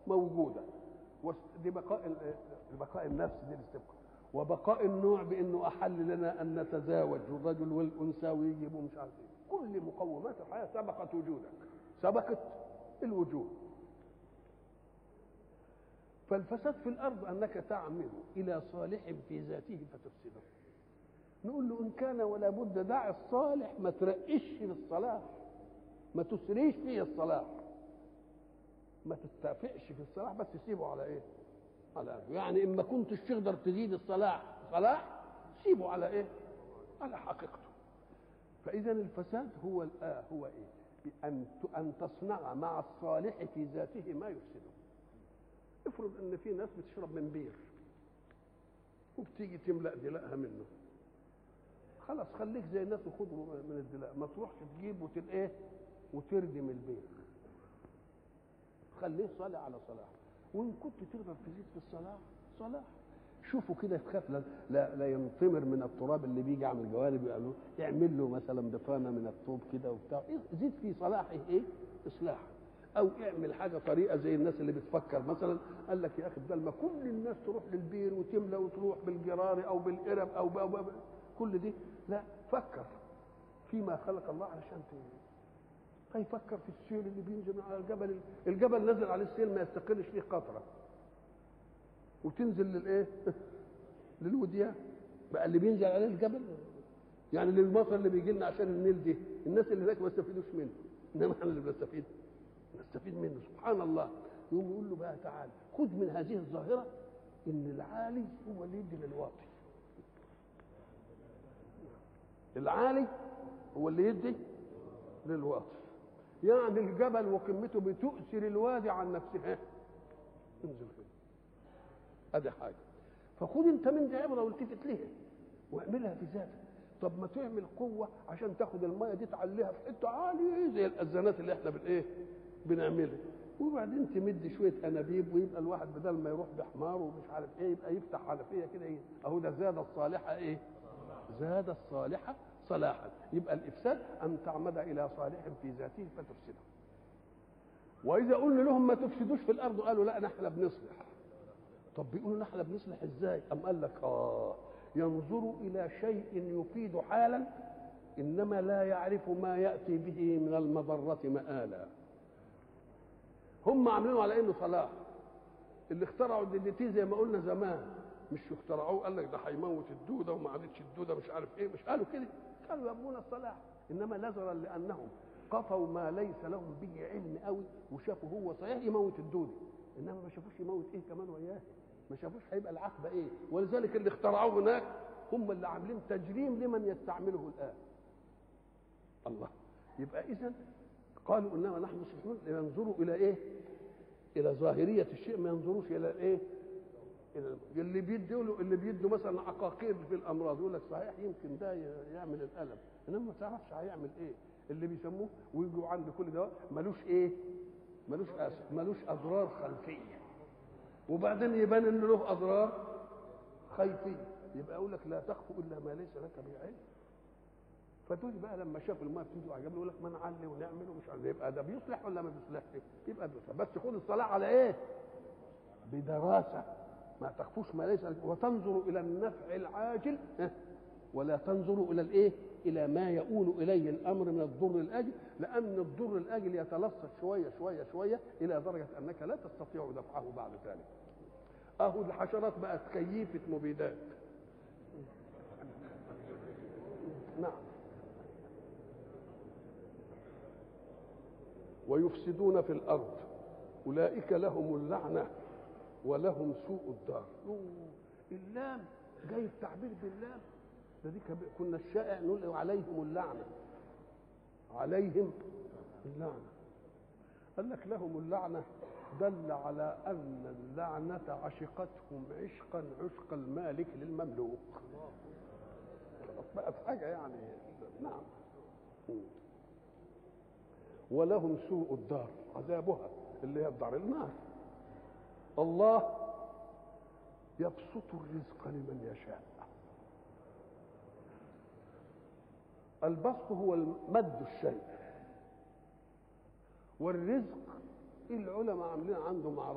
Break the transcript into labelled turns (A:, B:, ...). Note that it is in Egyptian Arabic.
A: موجوده دي بقاء بقاء النفس دي الاستبقاء وبقاء النوع بانه احل لنا ان نتزاوج الرجل والانثى ويجيبوا مش عارف ايه كل مقومات الحياه سبقت وجودك سبقت الوجود فالفساد في الارض انك تعمل الى صالح في ذاته فتفسده نقول له ان كان ولا بد دع الصالح ما ترقش في الصلاح ما تسريش فيه الصلاح ما تستفقش في الصلاح بس سيبه على ايه على قده يعني اما كنتش تقدر تزيد الصلاح صلاح سيبه على ايه على حقيقته فاذا الفساد هو الآه هو ايه ان ان تصنع مع الصالح في ذاته ما يفسده افرض ان في ناس بتشرب من بير وبتيجي تملا دلائها منه خلاص خليك زي الناس وخد من الدلاء ما تروحش تجيب وتل ايه وتردم البير خليه صالح على صلاح وان كنت تقدر تزيد في الصلاح صلاح شوفوا كده تخاف لا, لا, لا ينطمر من التراب اللي بيجي على الجوانب يعملوا اعمل له مثلا بطانه من الطوب كده وبتاع زيد في صلاحه ايه اصلاح او اعمل حاجه طريقه زي الناس اللي بتفكر مثلا قال لك يا اخي بدل ما كل الناس تروح للبير وتملى وتروح بالجرار او بالقرب او بأو بأو كل دي لا فكر فيما خلق الله علشان هيفكر في السيل اللي بينزل من على الجبل الجبل نزل عليه السيل ما يستقرش فيه قطره وتنزل للايه للوديان بقى اللي بينزل عليه الجبل يعني للمطر اللي بيجي لنا عشان النيل دي الناس اللي هناك ما يستفيدوش منه انما احنا اللي بنستفيد نستفيد منه سبحان الله يقوم يقول له بقى تعالى خذ من هذه الظاهره ان العالي هو اللي يدي للواطي العالي هو اللي يدي للواطي يعني الجبل وقمته بتؤثر الوادي عن نفسها انزل فيه ادي حاجه فخد انت من دي عبره والتفت ليها واعملها في ذاتك طب ما تعمل قوه عشان تاخد الميه دي تعليها في حته عاليه زي الاذانات اللي احنا بالايه بنعملها وبعدين تمد شويه انابيب ويبقى الواحد بدل ما يروح بحمار ومش عارف ايه يبقى يفتح حنفيه كده ايه اهو ده زاد الصالحه ايه زاد الصالحه صلاحا يبقى الافساد ان تعمد الى صالح في ذاته فتفسده واذا قلنا لهم ما تفسدوش في الارض قالوا لا نحن بنصلح طب بيقولوا نحن بنصلح ازاي ام قال لك اه ينظر الى شيء يفيد حالا انما لا يعرف ما ياتي به من المضره مآلا هم عاملينه على انه صلاح اللي اخترعوا الدي زي ما قلنا زمان مش اخترعوه قال لك ده هيموت الدوده وما عادتش الدوده مش عارف ايه مش قالوا كده قالوا يبغون الصلاح انما نظرا لانهم قطوا ما ليس لهم به علم قوي وشافوا هو صحيح يموت الدوده انما ما شافوش يموت ايه كمان وياه ما شافوش هيبقى العقبه ايه ولذلك اللي اخترعوه هناك هم اللي عاملين تجريم لمن يستعمله الان الله يبقى اذا قالوا انما نحن مصلحون ينظروا الى ايه الى ظاهريه الشيء ما ينظروش الى الايه الى اللي بيدوا اللي بيدوا مثلا عقاقير في الامراض يقول لك صحيح يمكن ده يعمل الالم انما ما تعرفش هيعمل ايه اللي بيسموه ويجوا عند كل دواء ملوش ايه ملوش ملوش اضرار خلفيه وبعدين يبان ان له اضرار خيفيه يبقى اقول لك لا تخف الا ما ليس لك به علم فدول بقى لما شافوا الماء بتنزل عجبني يقول لك ما نعلي ونعمل ومش عارف يبقى ده بيصلح ولا ما بيصلحش يبقى بيصلح بس خد الصلاه على ايه بدراسه ما تخفوش ما ليس وتنظر الى النفع العاجل ولا تنظر الى الايه الى ما يؤول اليه الامر من الضر الاجل لان الضر الاجل يتلصق شويه شويه شويه الى درجه انك لا تستطيع دفعه بعد ذلك اهو الحشرات بقت كيفه مبيدات نعم ويفسدون في الارض اولئك لهم اللعنه ولهم سوء الدار اللام جاي التعبير باللام ده دي كنا الشائع نقول عليهم اللعنه عليهم اللعنه قال لك لهم اللعنه دل على ان اللعنه عشقتهم عشقا عشق المالك للمملوك بقت حاجه يعني نعم ولهم سوء الدار عذابها اللي هي الدار النار الله يبسط الرزق لمن يشاء البسط هو مد الشيء والرزق العلماء عاملين عنده